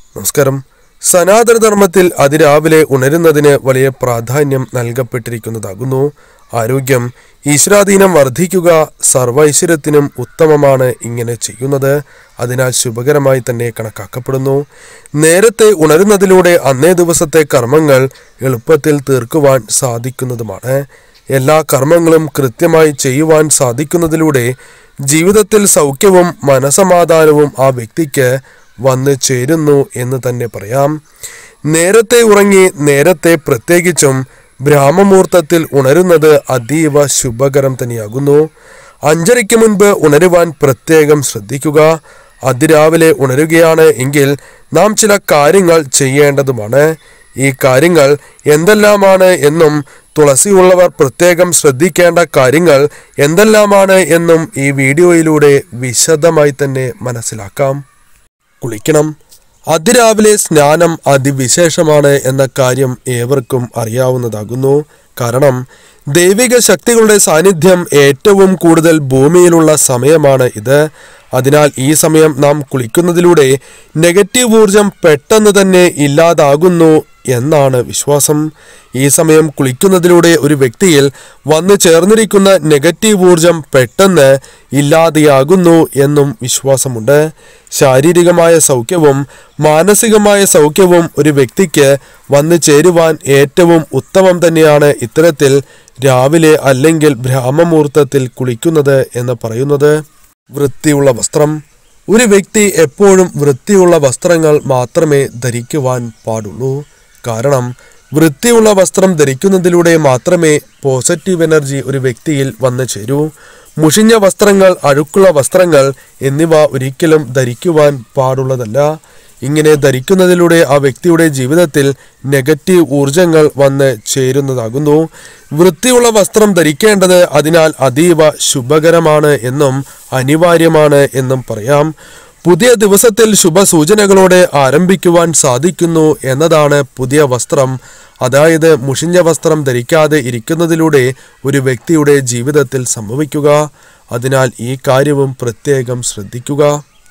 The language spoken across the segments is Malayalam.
നമസ്കാരം സനാതനധർമ്മത്തിൽ അതിരാവിലെ ഉണരുന്നതിന് വലിയ പ്രാധാന്യം നൽകപ്പെട്ടിരിക്കുന്നതാകുന്നു ആരോഗ്യം ഈശ്വരാധീനം വർദ്ധിക്കുക സർവൈശ്വര്യത്തിനും ഉത്തമമാണ് ഇങ്ങനെ ചെയ്യുന്നത് അതിനാൽ ശുഭകരമായി തന്നെ കണക്കാക്കപ്പെടുന്നു നേരത്തെ ഉണരുന്നതിലൂടെ അന്നേ ദിവസത്തെ കർമ്മങ്ങൾ എളുപ്പത്തിൽ തീർക്കുവാൻ സാധിക്കുന്നതുമാണ് എല്ലാ കർമ്മങ്ങളും കൃത്യമായി ചെയ്യുവാൻ സാധിക്കുന്നതിലൂടെ ജീവിതത്തിൽ സൗഖ്യവും മനസമാധാനവും ആ വ്യക്തിക്ക് വന്നു ചേരുന്നു എന്ന് തന്നെ പറയാം നേരത്തെ ഉറങ്ങി നേരത്തെ പ്രത്യേകിച്ചും ബ്രാഹ്മമുഹൂർത്തത്തിൽ ഉണരുന്നത് അതീവ ശുഭകരം തന്നെയാകുന്നു അഞ്ചരയ്ക്ക് മുൻപ് ഉണരുവാൻ പ്രത്യേകം ശ്രദ്ധിക്കുക അതിരാവിലെ ഉണരുകയാണ് എങ്കിൽ നാം ചില കാര്യങ്ങൾ ചെയ്യേണ്ടതുമാണ് ഈ കാര്യങ്ങൾ എന്തെല്ലാമാണ് എന്നും തുളസിയുള്ളവർ പ്രത്യേകം ശ്രദ്ധിക്കേണ്ട കാര്യങ്ങൾ എന്തെല്ലാമാണ് എന്നും ഈ വീഡിയോയിലൂടെ വിശദമായി തന്നെ മനസ്സിലാക്കാം കുളിക്കണം അതിരാവിലെ സ്നാനം അതിവിശേഷമാണ് എന്ന കാര്യം ഏവർക്കും അറിയാവുന്നതാകുന്നു കാരണം ദൈവിക ശക്തികളുടെ സാന്നിധ്യം ഏറ്റവും കൂടുതൽ ഭൂമിയിലുള്ള സമയമാണ് ഇത് അതിനാൽ ഈ സമയം നാം കുളിക്കുന്നതിലൂടെ നെഗറ്റീവ് ഊർജം പെട്ടെന്ന് തന്നെ ഇല്ലാതാകുന്നു എന്നാണ് വിശ്വാസം ഈ സമയം കുളിക്കുന്നതിലൂടെ ഒരു വ്യക്തിയിൽ വന്നു ചേർന്നിരിക്കുന്ന നെഗറ്റീവ് ഊർജം പെട്ടെന്ന് ഇല്ലാതെയാകുന്നു എന്നും വിശ്വാസമുണ്ട് ശാരീരികമായ സൗഖ്യവും മാനസികമായ സൗഖ്യവും ഒരു വ്യക്തിക്ക് വന്നു ചേരുവാൻ ഏറ്റവും ഉത്തമം തന്നെയാണ് ഇത്തരത്തിൽ രാവിലെ അല്ലെങ്കിൽ ബ്രാഹ്മമുഹൂർത്തത്തിൽ കുളിക്കുന്നത് എന്ന് പറയുന്നത് വൃത്തിയുള്ള വസ്ത്രം ഒരു വ്യക്തി എപ്പോഴും വൃത്തിയുള്ള വസ്ത്രങ്ങൾ മാത്രമേ ധരിക്കുവാൻ പാടുള്ളൂ കാരണം വൃത്തിയുള്ള വസ്ത്രം ധരിക്കുന്നതിലൂടെ മാത്രമേ പോസിറ്റീവ് എനർജി ഒരു വ്യക്തിയിൽ വന്നു ചേരൂ മുഷിഞ്ഞ വസ്ത്രങ്ങൾ അഴുക്കുള്ള വസ്ത്രങ്ങൾ എന്നിവ ഒരിക്കലും ധരിക്കുവാൻ പാടുള്ളതല്ല ഇങ്ങനെ ധരിക്കുന്നതിലൂടെ ആ വ്യക്തിയുടെ ജീവിതത്തിൽ നെഗറ്റീവ് ഊർജങ്ങൾ വന്ന് ചേരുന്നതാകുന്നു വൃത്തിയുള്ള വസ്ത്രം ധരിക്കേണ്ടത് അതിനാൽ അതീവ ശുഭകരമാണ് എന്നും അനിവാര്യമാണ് എന്നും പറയാം പുതിയ ദിവസത്തിൽ ശുഭസൂചനകളോടെ ആരംഭിക്കുവാൻ സാധിക്കുന്നു എന്നതാണ് പുതിയ വസ്ത്രം അതായത് മുഷിഞ്ഞ വസ്ത്രം ധരിക്കാതെ ഇരിക്കുന്നതിലൂടെ ഒരു വ്യക്തിയുടെ ജീവിതത്തിൽ സംഭവിക്കുക അതിനാൽ ഈ കാര്യവും പ്രത്യേകം ശ്രദ്ധിക്കുക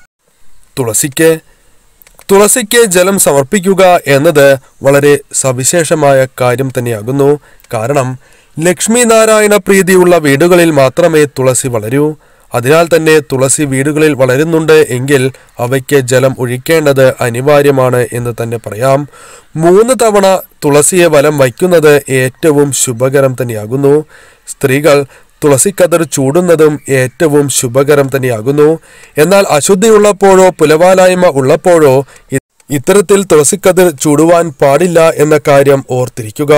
തുളസിക്ക് തുളസിക്ക് ജലം സമർപ്പിക്കുക എന്നത് വളരെ സവിശേഷമായ കാര്യം തന്നെയാകുന്നു കാരണം ലക്ഷ്മി നാരായണ പ്രീതിയുള്ള വീടുകളിൽ മാത്രമേ തുളസി വളരൂ അതിനാൽ തന്നെ തുളസി വീടുകളിൽ വളരുന്നുണ്ട് എങ്കിൽ അവയ്ക്ക് ജലം ഒഴിക്കേണ്ടത് അനിവാര്യമാണ് എന്ന് തന്നെ പറയാം മൂന്ന് തവണ തുളസിയെ വലം വയ്ക്കുന്നത് ഏറ്റവും ശുഭകരം തന്നെയാകുന്നു സ്ത്രീകൾ തുളസിക്കതിർ ചൂടുന്നതും ഏറ്റവും ശുഭകരം തന്നെയാകുന്നു എന്നാൽ അശുദ്ധിയുള്ളപ്പോഴോ പുലവാലായ്മ ഉള്ളപ്പോഴോ ഇ- ഇത്തരത്തിൽ തുളസിക്കതിർ ചൂടുവാൻ പാടില്ല എന്ന കാര്യം ഓർത്തിരിക്കുക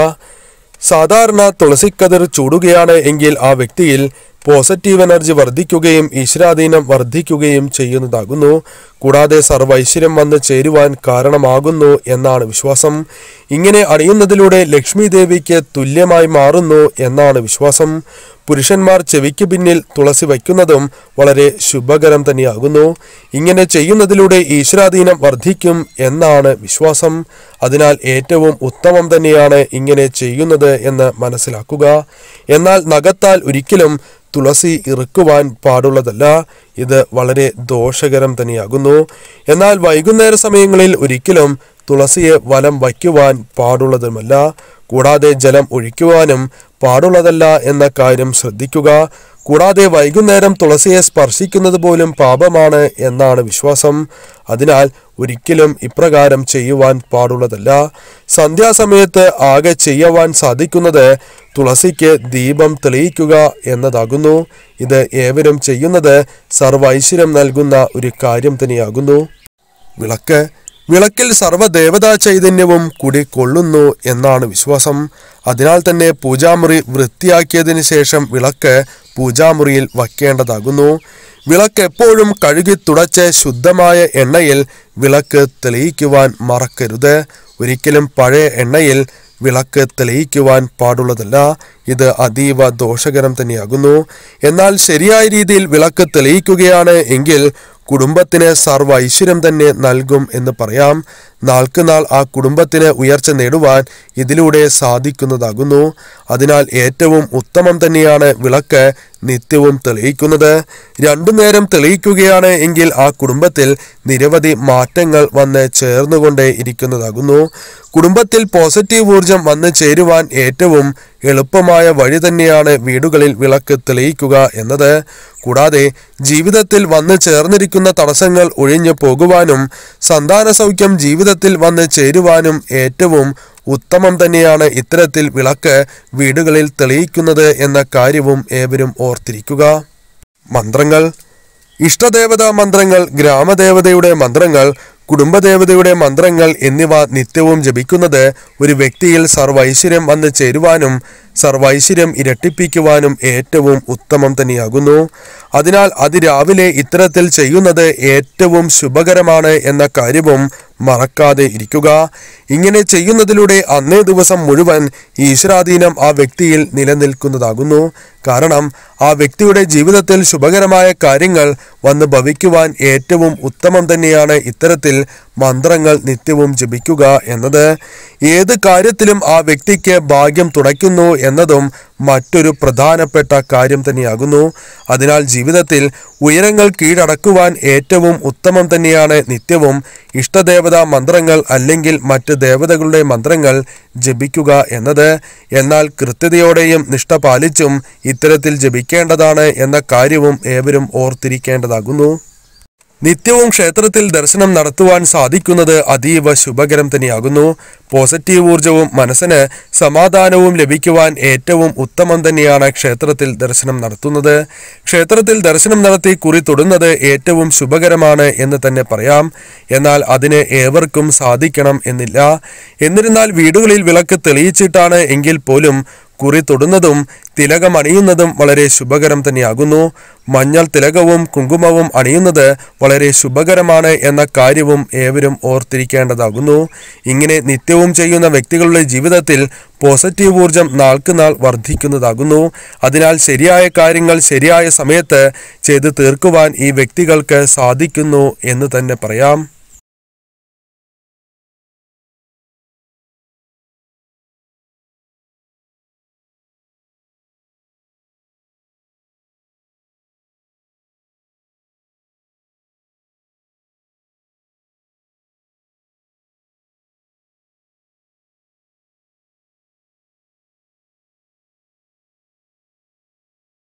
സാധാരണ തുളസിക്കതിർ ചൂടുകയാണ് എങ്കിൽ ആ വ്യക്തിയിൽ പോസിറ്റീവ് എനർജി വർദ്ധിക്കുകയും ഈശ്വരാധീനം വർദ്ധിക്കുകയും ചെയ്യുന്നതാകുന്നു കൂടാതെ സർവൈശ്വര്യം വന്ന് ചേരുവാൻ കാരണമാകുന്നു എന്നാണ് വിശ്വാസം ഇങ്ങനെ അണിയുന്നതിലൂടെ ലക്ഷ്മി ദേവിക്ക് തുല്യമായി മാറുന്നു എന്നാണ് വിശ്വാസം പുരുഷന്മാർ ചെവിക്ക് പിന്നിൽ തുളസി വയ്ക്കുന്നതും വളരെ ശുഭകരം തന്നെയാകുന്നു ഇങ്ങനെ ചെയ്യുന്നതിലൂടെ ഈശ്വരാധീനം വർദ്ധിക്കും എന്നാണ് വിശ്വാസം അതിനാൽ ഏറ്റവും ഉത്തമം തന്നെയാണ് ഇങ്ങനെ ചെയ്യുന്നത് എന്ന് മനസ്സിലാക്കുക എന്നാൽ നഖത്താൽ ഒരിക്കലും തുളസി ഇറുക്കുവാൻ പാടുള്ളതല്ല ഇത് വളരെ ദോഷകരം തന്നെയാകുന്നു എന്നാൽ വൈകുന്നേര സമയങ്ങളിൽ ഒരിക്കലും തുളസിയെ വലം വയ്ക്കുവാൻ പാടുള്ളതുമല്ല കൂടാതെ ജലം ഒഴിക്കുവാനും പാടുള്ളതല്ല എന്ന കാര്യം ശ്രദ്ധിക്കുക കൂടാതെ വൈകുന്നേരം തുളസിയെ സ്പർശിക്കുന്നത് പോലും പാപമാണ് എന്നാണ് വിശ്വാസം അതിനാൽ ഒരിക്കലും ഇപ്രകാരം ചെയ്യുവാൻ പാടുള്ളതല്ല സന്ധ്യാസമയത്ത് ആകെ ചെയ്യുവാൻ സാധിക്കുന്നത് തുളസിക്ക് ദീപം തെളിയിക്കുക എന്നതാകുന്നു ഇത് ഏവരും ചെയ്യുന്നത് സർവൈശ്വര്യം നൽകുന്ന ഒരു കാര്യം തന്നെയാകുന്നു വിളക്ക് വിളക്കിൽ സർവ്വദേവതാ ചൈതന്യവും കുടികൊള്ളുന്നു എന്നാണ് വിശ്വാസം അതിനാൽ തന്നെ പൂജാമുറി വൃത്തിയാക്കിയതിന് ശേഷം വിളക്ക് പൂജാമുറിയിൽ വയ്ക്കേണ്ടതാകുന്നു വിളക്ക് എപ്പോഴും കഴുകി തുടച്ച് ശുദ്ധമായ എണ്ണയിൽ വിളക്ക് തെളിയിക്കുവാൻ മറക്കരുത് ഒരിക്കലും പഴയ എണ്ണയിൽ വിളക്ക് തെളിയിക്കുവാൻ പാടുള്ളതല്ല ഇത് അതീവ ദോഷകരം തന്നെയാകുന്നു എന്നാൽ ശരിയായ രീതിയിൽ വിളക്ക് തെളിയിക്കുകയാണ് എങ്കിൽ കുടുംബത്തിന് സർവ്വ ഐശ്വര്യം തന്നെ നൽകും എന്ന് പറയാം നാൾക്കുനാൾ ആ കുടുംബത്തിന് ഉയർച്ച നേടുവാൻ ഇതിലൂടെ സാധിക്കുന്നതാകുന്നു അതിനാൽ ഏറ്റവും ഉത്തമം തന്നെയാണ് വിളക്ക് നിത്യവും തെളിയിക്കുന്നത് രണ്ടു നേരം തെളിയിക്കുകയാണ് എങ്കിൽ ആ കുടുംബത്തിൽ നിരവധി മാറ്റങ്ങൾ വന്ന് ചേർന്നുകൊണ്ടേ ഇരിക്കുന്നതാകുന്നു കുടുംബത്തിൽ പോസിറ്റീവ് ഊർജം വന്ന് ചേരുവാൻ ഏറ്റവും എളുപ്പമായ വഴി തന്നെയാണ് വീടുകളിൽ വിളക്ക് തെളിയിക്കുക എന്നത് കൂടാതെ ജീവിതത്തിൽ വന്ന് ചേർന്നിരിക്കുന്ന തടസ്സങ്ങൾ ഒഴിഞ്ഞു പോകുവാനും സന്താന സൗഖ്യം ജീവിതത്തിൽ വന്ന് ചേരുവാനും ഏറ്റവും ഉത്തമം തന്നെയാണ് ഇത്തരത്തിൽ വിളക്ക് വീടുകളിൽ തെളിയിക്കുന്നത് എന്ന കാര്യവും ഏവരും ഓർത്തിരിക്കുക മന്ത്രങ്ങൾ ഇഷ്ടദേവതാ മന്ത്രങ്ങൾ ഗ്രാമദേവതയുടെ മന്ത്രങ്ങൾ കുടുംബദേവതയുടെ മന്ത്രങ്ങൾ എന്നിവ നിത്യവും ജപിക്കുന്നത് ഒരു വ്യക്തിയിൽ സർവൈശ്വര്യം വന്നു ചേരുവാനും സർവൈശ്വര്യം ഇരട്ടിപ്പിക്കുവാനും ഏറ്റവും ഉത്തമം തന്നെയാകുന്നു അതിനാൽ അതിരാവിലെ ഇത്തരത്തിൽ ചെയ്യുന്നത് ഏറ്റവും ശുഭകരമാണ് എന്ന കാര്യവും മറക്കാതെ ഇരിക്കുക ഇങ്ങനെ ചെയ്യുന്നതിലൂടെ അന്നേ ദിവസം മുഴുവൻ ഈശ്വരാധീനം ആ വ്യക്തിയിൽ നിലനിൽക്കുന്നതാകുന്നു കാരണം ആ വ്യക്തിയുടെ ജീവിതത്തിൽ ശുഭകരമായ കാര്യങ്ങൾ വന്ന് ഭവിക്കുവാൻ ഏറ്റവും ഉത്തമം തന്നെയാണ് ഇത്തരത്തിൽ മന്ത്രങ്ങൾ നിത്യവും ജപിക്കുക എന്നത് ഏത് കാര്യത്തിലും ആ വ്യക്തിക്ക് ഭാഗ്യം തുടയ്ക്കുന്നു എന്നതും മറ്റൊരു പ്രധാനപ്പെട്ട കാര്യം തന്നെയാകുന്നു അതിനാൽ ജീവിതത്തിൽ ഉയരങ്ങൾ കീഴടക്കുവാൻ ഏറ്റവും ഉത്തമം തന്നെയാണ് നിത്യവും ഇഷ്ടദേവതാ മന്ത്രങ്ങൾ അല്ലെങ്കിൽ മറ്റ് ദേവതകളുടെ മന്ത്രങ്ങൾ ജപിക്കുക എന്നത് എന്നാൽ കൃത്യതയോടെയും നിഷ്ഠ പാലിച്ചും ഇത്തരത്തിൽ ജപിക്കേണ്ടതാണ് എന്ന കാര്യവും ഏവരും ഓർത്തിരിക്കേണ്ടതാകുന്നു നിത്യവും ക്ഷേത്രത്തിൽ ദർശനം നടത്തുവാൻ സാധിക്കുന്നത് അതീവ ശുഭകരം തന്നെയാകുന്നു പോസിറ്റീവ് ഊർജവും മനസ്സിന് സമാധാനവും ലഭിക്കുവാൻ ഏറ്റവും ഉത്തമം തന്നെയാണ് ക്ഷേത്രത്തിൽ ദർശനം നടത്തുന്നത് ക്ഷേത്രത്തിൽ ദർശനം നടത്തി കുറി തൊടുന്നത് ഏറ്റവും ശുഭകരമാണ് എന്ന് തന്നെ പറയാം എന്നാൽ അതിന് ഏവർക്കും സാധിക്കണം എന്നില്ല എന്നിരുന്നാൽ വീടുകളിൽ വിളക്ക് തെളിയിച്ചിട്ടാണ് എങ്കിൽ പോലും കുറി തൊടുന്നതും തിലകം അണിയുന്നതും വളരെ ശുഭകരം തന്നെയാകുന്നു മഞ്ഞൾ തിലകവും കുങ്കുമവും അണിയുന്നത് വളരെ ശുഭകരമാണ് എന്ന കാര്യവും ഏവരും ഓർത്തിരിക്കേണ്ടതാകുന്നു ഇങ്ങനെ നിത്യവും ചെയ്യുന്ന വ്യക്തികളുടെ ജീവിതത്തിൽ പോസിറ്റീവ് ഊർജം നാൾക്കുനാൾ വർദ്ധിക്കുന്നതാകുന്നു അതിനാൽ ശരിയായ കാര്യങ്ങൾ ശരിയായ സമയത്ത് ചെയ്തു തീർക്കുവാൻ ഈ വ്യക്തികൾക്ക് സാധിക്കുന്നു എന്ന് തന്നെ പറയാം